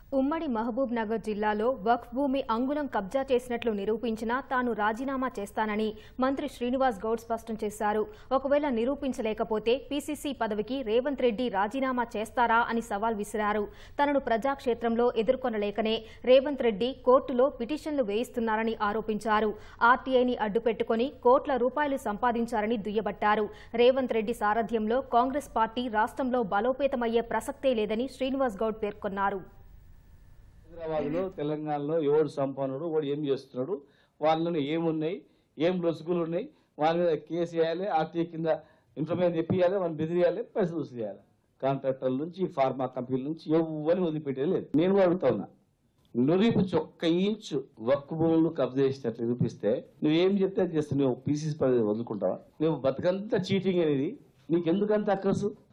ఉమ్మడి మహబూబ్ నగర్ జిల్లాలో వక్ఫ్ భూమి అంగుళం కబ్జా చేసినట్లు నిరూపించినా తాను రాజీనామా చేస్తానని మంత్రి శ్రీనివాస్ గౌడ్ స్పష్టం చేశారు ఒకవేళ నిరూపించలేకపోతే పీసీసీ పదవికి రేవంత్ రెడ్డి రాజీనామా చేస్తారా అని సవాల్ విసిరారు తనను ప్రజాక్షేత్రంలో ఎదుర్కొనలేకనే రేవంత్ రెడ్డి కోర్టులో పిటిషన్లు వేయిస్తున్నారని ఆరోపించారు ఆర్టీఐని అడ్డుపెట్టుకుని కోట్ల రూపాయలు సంపాదించారని దుయ్యబట్టారు రేవంత్ రెడ్డి సారథ్యంలో కాంగ్రెస్ పార్టీ రాష్ట్రంలో బలోపేతమయ్యే ప్రసక్తే లేదని శ్రీనివాస్ గౌడ్ పేర్కొన్నారు హైదరాబాద్లో తెలంగాణలో ఎవడు సంపన్నుడు వాడు ఏం చేస్తున్నాడు వాళ్ళని ఏమున్నాయి ఏం లొసుగులు ఉన్నాయి వాళ్ళ మీద కేసు వేయాలి ఆర్టీఐ కింద ఇన్ఫర్మేషన్ తెప్పియాలి వాళ్ళని బెదిరియాలి పైసలు వసూలు చేయాలి కాంట్రాక్టర్ల నుంచి ఫార్మా కంపెనీల నుంచి ఎవరిని వదిలిపెట్టేది లేదు నేను కూడా అడుగుతా ఉన్నా నిరూపించి ఒక్క ఇంచు వక్కు భూములు కబ్జా చేసినట్లు నిరూపిస్తే నువ్వేం చెప్తే అది చేస్తావు నువ్వు పీసీసీ పదవి వదులుకుంటావా నువ్వు బతుకంతా చీటింగ్ అనేది నీకెందుకంత అక్కసు